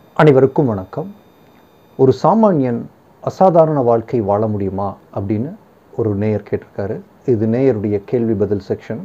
அனைவருக்கும் வணக்கம் ஒரு சாமானியன் அசாதாரண வாழ்க்கை வாழ முடியுமா அப்படின்னு ஒரு நேயர் கேட்டிருக்காரு இது நேயருடைய கேள்வி பதில் செக்ஷன்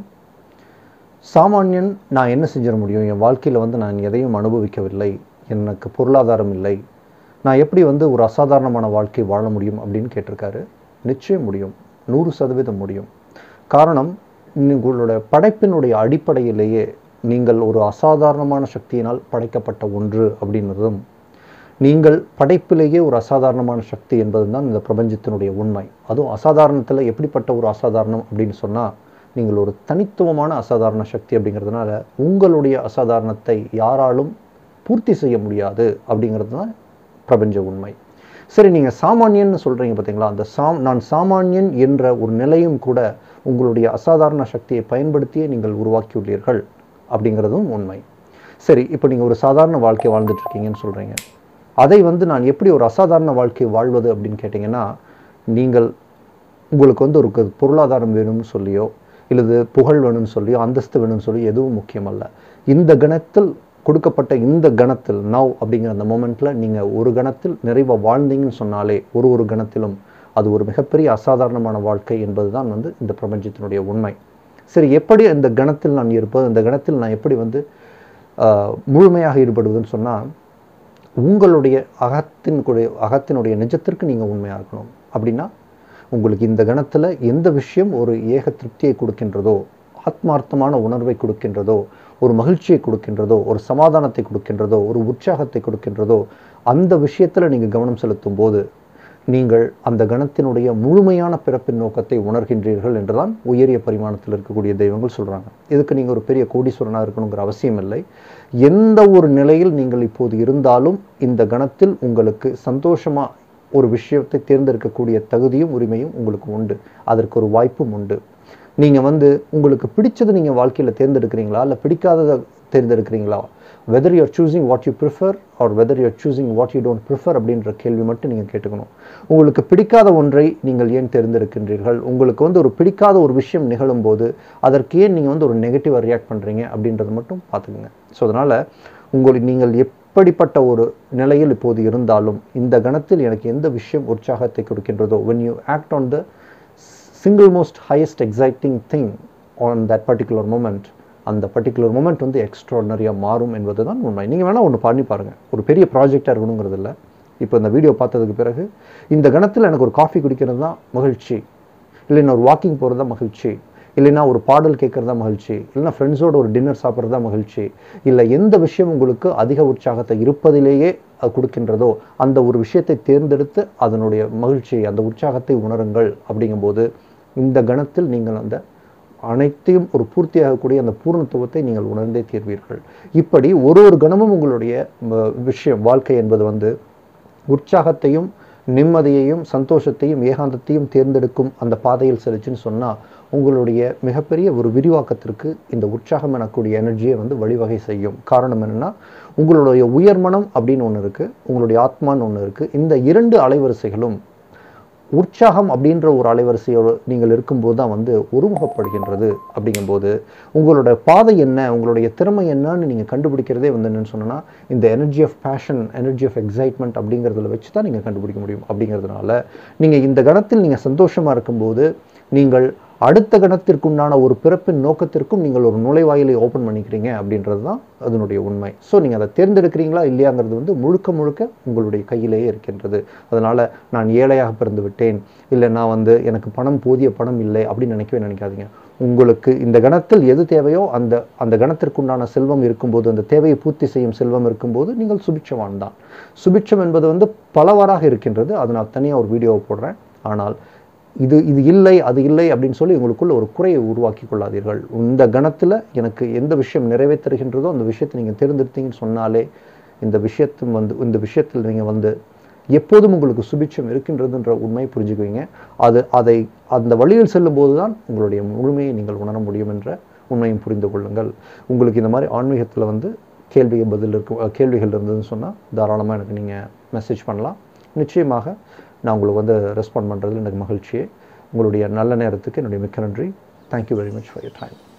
சாமானியன் நான் என்ன செஞ்சிட முடியும் என் வாழ்க்கையில் வந்து நான் எதையும் அனுபவிக்கவில்லை எனக்கு பொருளாதாரம் இல்லை நான் எப்படி வந்து ஒரு அசாதாரணமான வாழ்க்கை வாழ முடியும் அப்படின்னு கேட்டிருக்காரு நிச்சயம் முடியும் நூறு சதவீதம் முடியும் காரணம் உங்களோட படைப்பினுடைய அடிப்படையிலேயே நீங்கள் ஒரு அசாதாரணமான சக்தியினால் படைக்கப்பட்ட ஒன்று அப்படின்றதும் நீங்கள் படைப்பிலேயே ஒரு அசாதாரணமான சக்தி என்பது தான் இந்த பிரபஞ்சத்தினுடைய உண்மை அதுவும் அசாதாரணத்தில் எப்படிப்பட்ட ஒரு அசாதாரணம் அப்படின்னு சொன்னால் நீங்கள் ஒரு தனித்துவமான அசாதாரண சக்தி அப்படிங்கிறதுனால உங்களுடைய அசாதாரணத்தை யாராலும் பூர்த்தி செய்ய முடியாது அப்படிங்கிறது தான் பிரபஞ்ச உண்மை சரி நீங்கள் சாமானியன்னு சொல்கிறீங்க பார்த்தீங்களா அந்த சாம் நான் சாமானியன் என்ற ஒரு நிலையும் கூட உங்களுடைய அசாதாரண சக்தியை பயன்படுத்தியே நீங்கள் உருவாக்கியுள்ளீர்கள் அப்படிங்கிறதும் உண்மை சரி இப்போ நீங்கள் ஒரு சாதாரண வாழ்க்கை வாழ்ந்துட்டு இருக்கீங்கன்னு சொல்கிறீங்க அதை வந்து நான் எப்படி ஒரு அசாதாரண வாழ்க்கை வாழ்வது அப்படின்னு கேட்டிங்கன்னா நீங்கள் உங்களுக்கு வந்து ஒரு க- பொருளாதாரம் வேணும்னு சொல்லியோ இல்லது புகழ் வேணும்னு சொல்லியோ அந்தஸ்து வேணும்னு சொல்லி எதுவும் முக்கியமல்ல இந்த கணத்தில் கொடுக்கப்பட்ட இந்த கணத்தில் நவ் அப்படிங்கிற அந்த மொமெண்ட்டில் நீங்கள் ஒரு கணத்தில் நிறைவாக வாழ்ந்தீங்கன்னு சொன்னாலே ஒரு ஒரு கணத்திலும் அது ஒரு மிகப்பெரிய அசாதாரணமான வாழ்க்கை என்பது தான் வந்து இந்த பிரபஞ்சத்தினுடைய உண்மை சரி எப்படி இந்த கணத்தில் நான் இருப்பது இந்த கணத்தில் நான் எப்படி வந்து ஆஹ், முழுமையாக ஈடுபடுவதுன்னு சொன்னால் உங்களுடைய அகத்தினுடைய அகத்தினுடைய நிஜத்திற்கு நீங்கள் உண்மையாக இருக்கணும் அப்படின்னா உங்களுக்கு இந்த கணத்தில் எந்த விஷயம் ஒரு ஏக திருப்தியை கொடுக்கின்றதோ ஆத்மார்த்தமான உணர்வை கொடுக்கின்றதோ ஒரு மகிழ்ச்சியை கொடுக்கின்றதோ ஒரு சமாதானத்தை கொடுக்கின்றதோ ஒரு உற்சாகத்தை கொடுக்கின்றதோ அந்த விஷயத்தில் நீங்கள் கவனம் செலுத்தும் போது நீங்கள் அந்த கணத்தினுடைய முழுமையான பிறப்பின் நோக்கத்தை உணர்கின்றீர்கள் என்றுதான் உயரிய பரிமாணத்தில் இருக்கக்கூடிய தெய்வங்கள் சொல்கிறாங்க இதுக்கு நீங்கள் ஒரு பெரிய கோடீஸ்வரனாக இருக்கணுங்கிற அவசியம் இல்லை எந்த ஒரு நிலையில் நீங்கள் இப்போது இருந்தாலும் இந்த கணத்தில் உங்களுக்கு சந்தோஷமாக ஒரு விஷயத்தை தேர்ந்தெடுக்கக்கூடிய தகுதியும் உரிமையும் உங்களுக்கு உண்டு அதற்கு ஒரு வாய்ப்பும் உண்டு நீங்கள் வந்து உங்களுக்கு பிடிச்சது நீங்கள் வாழ்க்கையில் தேர்ந்தெடுக்கிறீங்களா இல்லை பிடிக்காததை தேர்ந்தெடுக்கிறீங்களா whether you are choosing what you prefer or whether you are choosing what you don't prefer அப்படின்ற கேள்வி மட்டும் நீங்கள் கேட்டுக்கணும் உங்களுக்கு பிடிக்காத ஒன்றை நீங்கள் ஏன் தேர்ந்தெடுக்கின்றீர்கள் உங்களுக்கு வந்து ஒரு பிடிக்காத ஒரு விஷயம் நிகழும்போது அதற்கு ஏன் நீங்கள் வந்து ஒரு நெகட்டிவாக ரியாக்ட் பண்ணுறீங்க அப்படின்றத மட்டும் பார்த்துக்குங்க ஸோ அதனால் உங்களை நீங்கள் எப்படிப்பட்ட ஒரு நிலையில் இப்போது இருந்தாலும் இந்த கணத்தில் எனக்கு எந்த விஷயம் உற்சாகத்தை கொடுக்கின்றதோ when you act on the single most highest exciting thing on that particular moment அந்த பர்டிகுலர் மூமெண்ட் வந்து எக்ஸ்ட்ராடனரியாக மாறும் என்பது தான் உண்மை நீங்கள் வேணால் ஒன்று பண்ணி பாருங்கள் ஒரு பெரிய ப்ராஜெக்டாக இருக்கணுங்கிறது இல்லை இப்போ இந்த வீடியோ பார்த்ததுக்கு பிறகு இந்த கணத்தில் எனக்கு ஒரு காஃபி குடிக்கிறது தான் மகிழ்ச்சி இல்லைன்னா ஒரு வாக்கிங் போகிறது தான் மகிழ்ச்சி இல்லைன்னா ஒரு பாடல் கேட்குறது தான் மகிழ்ச்சி இல்லைன்னா ஃப்ரெண்ட்ஸோட ஒரு டின்னர் சாப்பிட்றது தான் மகிழ்ச்சி இல்லை எந்த விஷயம் உங்களுக்கு அதிக உற்சாகத்தை இருப்பதிலேயே அது கொடுக்கின்றதோ அந்த ஒரு விஷயத்தை தேர்ந்தெடுத்து அதனுடைய மகிழ்ச்சி அந்த உற்சாகத்தை உணருங்கள் அப்படிங்கும்போது இந்த கணத்தில் நீங்கள் அந்த அனைத்தையும் ஒரு பூர்த்தியாகக்கூடிய அந்த பூர்ணத்துவத்தை நீங்கள் உணர்ந்தே தீர்வீர்கள் இப்படி ஒரு ஒரு கணமும் உங்களுடைய ம, விஷயம் வாழ்க்கை என்பது வந்து உற்சாகத்தையும் நிம்மதியையும் சந்தோஷத்தையும் ஏகாந்தத்தையும் தேர்ந்தெடுக்கும் அந்த பாதையில் செலுச்சுன்னு சொன்னால் உங்களுடைய மிகப்பெரிய ஒரு விரிவாக்கத்திற்கு இந்த உற்சாகம் எனக்கூடிய எனர்ஜியை வந்து வழிவகை செய்யும் காரணம் என்னென்னா உங்களுடைய உயர்மனம் அப்படின்னு ஒன்று இருக்குது உங்களுடைய ஆத்மான்னு ஒன்று இருக்குது இந்த இரண்டு அலைவரிசைகளும் உற்சாகம் அப்படின்ற ஒரு அலைவரிசையோடு நீங்கள் இருக்கும்போது தான் வந்து ஒருமுகப்படுகின்றது அப்படிங்கும்போது உங்களோட பாதை என்ன உங்களுடைய திறமை என்னன்னு நீங்கள் கண்டுபிடிக்கிறதே வந்து என்னன்னு சொன்னோன்னா இந்த energy of passion energy of excitement அப்படிங்கிறதுல வச்சு தான் நீங்கள் கண்டுபிடிக்க முடியும் அப்படிங்கிறதுனால நீங்கள் இந்த கணத்தில் நீங்கள் சந்தோஷமாக இருக்கும்போது நீங்கள் அடுத்த கணத்திற்குண்டான ஒரு பிறப்பின் நோக்கத்திற்கும் நீங்கள் ஒரு நுழைவாயிலை ஓப்பன் பண்ணிக்கிறீங்க அப்படின்றது தான் அதனுடைய உண்மை ஸோ நீங்கள் அதை தேர்ந்தெடுக்கிறீங்களா இல்லையாங்கிறது வந்து முழுக்க முழுக்க உங்களுடைய கையிலேயே இருக்கின்றது அதனால் நான் ஏழையாக பிறந்து விட்டேன் இல்லை நான் வந்து எனக்கு பணம் போதிய பணம் இல்லை அப்படின்னு நினைக்கவே நினைக்காதீங்க உங்களுக்கு இந்த கணத்தில் எது தேவையோ அந்த அந்த கணத்திற்குண்டான செல்வம் இருக்கும்போது அந்த தேவையை பூர்த்தி செய்யும் செல்வம் இருக்கும்போது நீங்கள் சுபிட்சவான் தான் சுபிட்சம் என்பது வந்து பலவாறாக இருக்கின்றது அது நான் தனியாக ஒரு வீடியோவை போடுறேன் ஆனால் இது இது இல்லை அது இல்லை அப்படின்னு சொல்லி உங்களுக்குள்ள ஒரு குறையை உருவாக்கி கொள்ளாதீர்கள் இந்த கணத்தில் எனக்கு எந்த விஷயம் நிறைவேற்றுகின்றதோ அந்த விஷயத்தை நீங்கள் தேர்ந்தெடுத்தீங்கன்னு சொன்னாலே இந்த விஷயத்தும் வந்து இந்த விஷயத்தில் நீங்கள் வந்து எப்போதும் உங்களுக்கு சுபிட்சம் இருக்கின்றதுன்ற உண்மையை புரிஞ்சுக்குவீங்க அது அதை அந்த வழியில் செல்லும்போது தான் உங்களுடைய முழுமையை நீங்கள் உணர முடியும் என்ற உண்மையும் புரிந்து கொள்ளுங்கள் உங்களுக்கு இந்த மாதிரி ஆன்மீகத்தில் வந்து கேள்வி பதில் இருக்கும் அஹ், கேள்விகள் இருந்ததுன்னு சொன்னால் தாராளமாக எனக்கு நீங்கள் மெசேஜ் பண்ணலாம் நிச்சயமாக நான் உங்களுக்கு வந்து ரெஸ்பாண்ட் பண்ணுறதுல எனக்கு மகிழ்ச்சியே உங்களுடைய நல்ல நேரத்துக்கு என்னுடைய மிக்க நன்றி thank you very much for your time